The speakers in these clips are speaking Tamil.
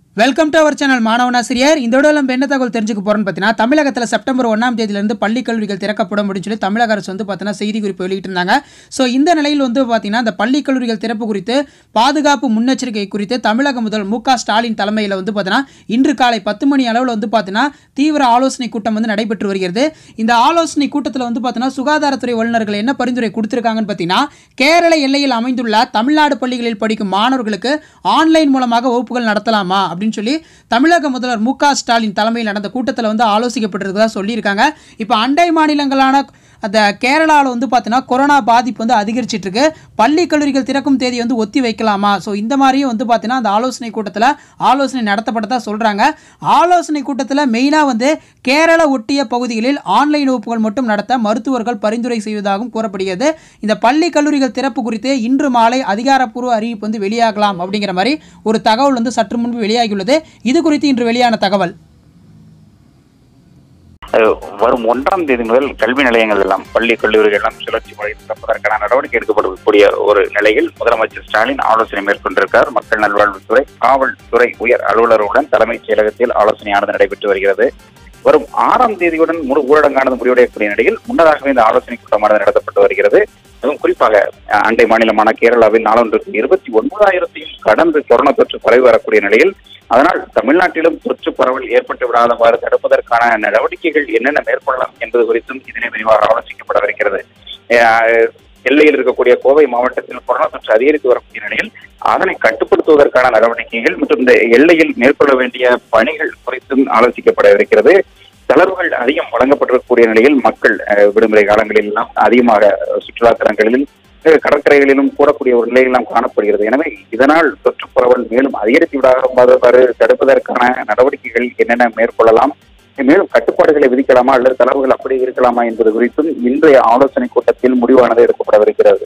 வெல்கம் டு அவர் சேனல் மாணவனாசிரியர் இந்த வீடியோவில் நம்ம என்ன தகவல் தெரிஞ்சுக்க போறோம்னு பார்த்தீங்கன்னா தமிழகத்தில் செப்டம்பர் ஒன்றாம் தேதியிலிருந்து பள்ளி கல்லூரிகள் திறக்கப்படும் அப்படின்னு சொல்லி தமிழக அரசு வந்து பார்த்தீங்கன்னா செய்தி குறிப்பு வெளியிட்டிருந்தாங்க ஸோ இந்த நிலையில் வந்து பார்த்தீங்கன்னா இந்த பள்ளி கல்லூரிகள் திறப்பு குறித்து பாதுகாப்பு முன்னெச்சரிக்கை குறித்து தமிழக முதல் மு க ஸ்டாலின் தலைமையில் வந்து பார்த்தீங்கன்னா இன்று காலை பத்து மணி அளவில் வந்து பார்த்தீங்கன்னா தீவிர ஆலோசனை கூட்டம் வந்து நடைபெற்று வருகிறது இந்த ஆலோசனை கூட்டத்தில் வந்து பார்த்தீங்கன்னா சுகாதாரத்துறை வல்லுநர்கள் என்ன பரிந்துரை கொடுத்துருக்காங்கன்னு பார்த்தீங்கன்னா கேரள எல்லையில் அமைந்துள்ள தமிழ்நாடு பள்ளிகளில் படிக்கும் மாணவர்களுக்கு ஆன்லைன் மூலமாக வகுப்புகள் நடத்தலாமா அப்படின்னு சொல்லி தமிழக முதல்வர் மு க ஸ்டாலின் தலைமையில் நடந்த கூட்டத்தில் வந்து ஆலோசிக்கப்பட்டிருக்கிறதா சொல்லியிருக்காங்க இப்போ அண்டை மாநிலங்களான அந்த கேரளாவில் வந்து பார்த்தீங்கன்னா கொரோனா பாதிப்பு வந்து அதிகரிச்சிட்டு இருக்கு பள்ளி கல்லூரிகள் திறக்கும் தேதி வந்து ஒத்தி வைக்கலாமா ஸோ இந்த மாதிரியும் வந்து பார்த்தீங்கன்னா அந்த ஆலோசனை கூட்டத்தில் ஆலோசனை நடத்தப்பட்டதா சொல்கிறாங்க ஆலோசனை கூட்டத்தில் மெயினாக வந்து கேரள ஒட்டிய பகுதிகளில் ஆன்லைன் வகுப்புகள் மட்டும் நடத்த மருத்துவர்கள் பரிந்துரை செய்வதாகவும் கூறப்படுகிறது இந்த பள்ளி கல்லூரிகள் திறப்பு குறித்து இன்று மாலை அதிகாரப்பூர்வ அறிவிப்பு வந்து வெளியாகலாம் அப்படிங்கிற மாதிரி ஒரு தகவல் வந்து சற்று முன்பு வெளியாகியுள்ளது இது குறித்து இன்று வெளியான தகவல் அஹ் வரும் ஒன்றாம் தேதி முதல் கல்வி நிலையங்கள் எல்லாம் பள்ளி கல்லூரிகள் எல்லாம் சுழற்சி முறையில் திறப்பதற்கான நடவடிக்கை எடுக்கப்படக்கூடிய ஒரு நிலையில் முதலமைச்சர் ஸ்டாலின் ஆலோசனை மேற்கொண்டிருக்கார் மக்கள் நல்வாழ்வுத்துறை காவல்துறை உயர் அலுவலர்களுடன் தலைமைச் செயலகத்தில் ஆலோசனையானது நடைபெற்று வருகிறது வரும் ஆறாம் தேதியுடன் முழு ஊரடங்கானது முடிவடையக்கூடிய நிலையில் முன்னதாகவே இந்த ஆலோசனை கூட்டமானது நடத்தப்பட்டு வருகிறது அதுவும் குறிப்பாக அஹ், அண்டை மாநிலமான கேரளாவில் நாளொன்றுக்கு இருபத்தி ஒன்பதாயிரத்தையும் கடந்து கொரோனா தொற்று பரவி வரக்கூடிய நிலையில் அதனால் தமிழ்நாட்டிலும் தொற்று பரவல் ஏற்பட்டு விடாதவாறு தடுப்பதற்கான நடவடிக்கைகள் என்னென்ன மேற்கொள்ளலாம் என்பது குறித்தும் இதனை விரிவாக ஆலோசிக்கப்படவிருக்கிறது அஹ், எல்லையில் இருக்கக்கூடிய கோவை மாவட்டத்தில் கொரோனா தொற்று அதிகரித்து வரக்கூடிய நிலையில் அதனை கட்டுப்படுத்துவதற்கான நடவடிக்கைகள் மற்றும் இந்த எல்லையில் மேற்கொள்ள வேண்டிய பணிகள் குறித்தும் ஆலோசிக்கப்படவிருக்கிறது தளர்வுகள் அதிகம் வழங்கப்பட்டிருக்கக்கூடிய நிலையில் மக்கள் அஹ், விடுமுறை காலங்களில் எல்லாம் அதிகமாக அஹ், சுற்றுலா தலங்களிலும் அஹ், கடற்கரைகளிலும் கூடக்கூடிய ஒரு நிலையெல்லாம் காணப்படுகிறது எனவே இதனால் தொற்று பரவல் மேலும் அதிகரித்து விடாதவாறு தடுப்பதற்கான நடவடிக்கைகள் என்னென்ன மேற்கொள்ளலாம் மேலும் கட்டுப்பாடுகளை விதிக்கலாமா அல்லது தளர்வுகள் அப்படி இருக்கலாமா என்பது குறித்தும் இன்றைய ஆலோசனை கூட்டத்தில் முடிவானது எடுக்கப்படவிருக்கிறது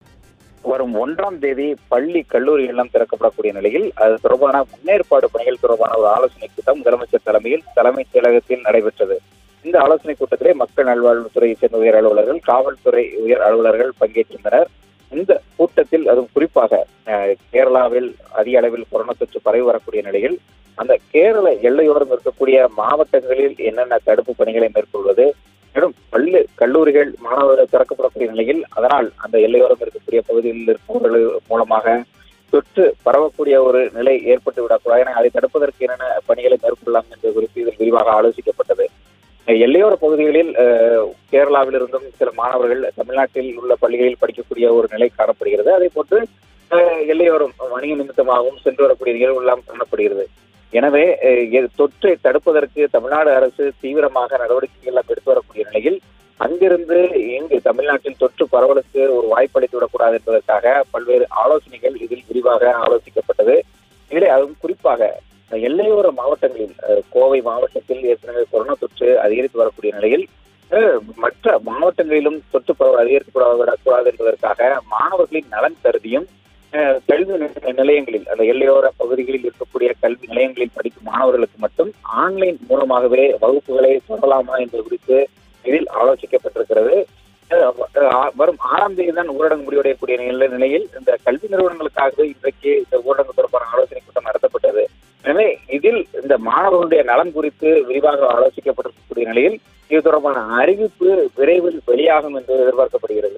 வரும் ஒன்றாம் தேதி பள்ளி கல்லூரி எல்லாம் திறக்கப்படக்கூடிய நிலையில் அது தொடர்பான முன்னேற்பாடு பணிகள் தொடர்பான ஒரு ஆலோசனை கூட்டம் முதலமைச்சர் தலைமையில் தலைமைச் செயலகத்தில் நடைபெற்றது இந்த ஆலோசனை கூட்டத்திலே மக்கள் நல்வாழ்வுத்துறையைச் சேர்ந்த உயர் அலுவலர்கள் காவல்துறை உயர் அலுவலர்கள் பங்கேற்றிருந்தனர் இந்த கூட்டத்தில் அதுவும் குறிப்பாக அஹ், கேரளாவில் அதிக அளவில் கொரோனா தொற்று பரவி வரக்கூடிய நிலையில் அந்த கேரள எல்லையோரம் இருக்கக்கூடிய மாவட்டங்களில் என்னென்ன தடுப்பு பணிகளை மேற்கொள்வது மேலும் பள்ளி கல்லூரிகள் மாணவர்கள் திறக்கப்படக்கூடிய நிலையில் அதனால் அந்த எல்லையோரம் இருக்கக்கூடிய பகுதிகளில் இருப்பவர்கள் மூலமாக தொற்று பரவக்கூடிய ஒரு நிலை ஏற்பட்டு விடக்கூடாது என அதை தடுப்பதற்கு என்னென்ன பணிகளை மேற்கொள்ளலாம் என்பது குறித்து இதில் விரிவாக ஆலோசிக்கப்பட்டது எல்லையோர பகுதிகளில் அஹ், கேரளாவிலிருந்தும் சில மாணவர்கள் தமிழ்நாட்டில் உள்ள பள்ளிகளில் படிக்கக்கூடிய ஒரு நிலை காணப்படுகிறது அதே போன்று அஹ், எல்லையோரம் வணிக நிமித்தமாகவும் சென்று வரக்கூடிய நிகழ்வு எல்லாம் காணப்படுகிறது எனவே அஹ், எ- தொற்றை தடுப்பதற்கு தமிழ்நாடு அரசு தீவிரமாக நடவடிக்கைகள் எல்லாம் எடுத்து வரக்கூடிய நிலையில் அங்கிருந்து இங்கு தமிழ்நாட்டில் தொற்று பரவலுக்கு ஒரு வாய்ப்பளித்து விடக்கூடாது என்பதற்காக பல்வேறு ஆலோசனைகள் இதில் விரிவாக ஆலோசிக்கப்பட்டது இதிலே அதுவும் குறிப்பாக எல்லையோர மாவட்டங்களில் அஹ், கோவை மாவட்டத்தில் ஏற்கனவே கொரோனா தொற்று அதிகரித்து வரக்கூடிய நிலையில் அஹ், மற்ற மாவட்டங்களிலும் தொற்று பரவல் அதிகரித்து விடக்கூடாது என்பதற்காக மாணவர்களின் நலன் கருதியும் அஹ், கல்வி நி- நிலையங்களில் அந்த எல்லையோர பகுதிகளில் இருக்கக்கூடிய கல்வி நிலையங்களில் படிக்கும் மாணவர்களுக்கு மட்டும் ஆன்லைன் மூலமாகவே வகுப்புகளை தொடரலாமா என்பது குறித்து இதில் ஆலோசிக்கப்பட்டிருக்கிறது அஹ், அஹ், வரும் ஆறாம் தேதி தான் ஊரடங்கு முடிவடையக்கூடிய நிலை- நிலையில் இந்த கல்வி நிறுவனங்களுக்காகவே இன்றைக்கு இந்த ஊரடங்கு தொடர்பான ஆலோசனை கூட்டம் நடத்தப்பட்டது எனவே இதில் இந்த மாணவர்களுடைய நலன் குறித்து விரிவாக ஆலோசிக்கப்பட்டிருக்கக்கூடிய நிலையில் இது தொடர்பான அறிவிப்பு விரைவில் வெளியாகும் என்று எதிர்பார்க்கப்படுகிறது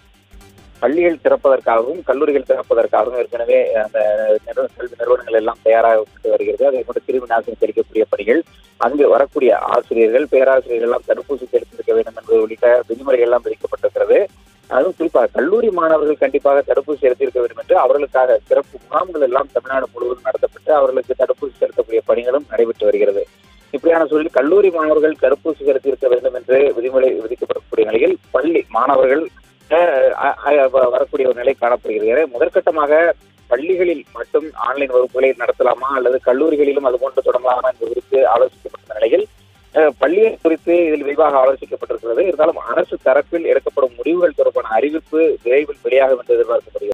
பள்ளிகள் திறப்பதற்காகவும் கல்லூரிகள் திறப்பதற்காகவும் ஏற்கனவே அந்த நிறுவ கல்வி நிறுவனங்கள் எல்லாம் தயாராகப்பட்டு வருகிறது அதே போன்று கிருமி நாசினி தெளிக்கக்கூடிய பணிகள் அங்கு வரக்கூடிய ஆசிரியர்கள் பேராசிரியர்கள் எல்லாம் தடுப்பூசி செலுத்தியிருக்க வேண்டும் என்பது உள்ளிட்ட விதிமுறைகள் எல்லாம் விதிக்கப்பட்டிருக்கிறது அதுவும் குறிப்பாக கல்லூரி மாணவர்கள் கண்டிப்பாக தடுப்பூசி செலுத்தியிருக்க வேண்டும் என்று அவர்களுக்காக சிறப்பு முகாம்கள் எல்லாம் தமிழ்நாடு முழுவதும் நடத்தப்பட்டு அவர்களுக்கு தடுப்பூசி செலுத்தக்கூடிய பணிகளும் நடைபெற்று வருகிறது இப்படியான சூழலில் கல்லூரி மாணவர்கள் தடுப்பூசி செலுத்தியிருக்க வேண்டும் என்று விதிமுறை விதிக்கப்படக்கூடிய நிலையில் பள்ளி மாணவர்கள் அஹ், அ- அ- வ- வரக்கூடிய ஒரு நிலை காணப்படுகிறது எனவே முதற்கட்டமாக பள்ளிகளில் மட்டும் ஆன்லைன் வகுப்புகளை நடத்தலாமா அல்லது கல்லூரிகளிலும் அது போன்று தொடங்கலாமா என்பது குறித்து ஆலோசிக்கப்பட்ட நிலையில் அஹ், பள்ளிகள் குறித்து இதில் விரிவாக ஆலோசிக்கப்பட்டிருக்கிறது இருந்தாலும் அரசு தரப்பில் எடுக்கப்படும் முடிவுகள் தொடர்பான அறிவிப்பு விரைவில் வெளியாகும் என்று எதிர்பார்க்கப்படுகிறது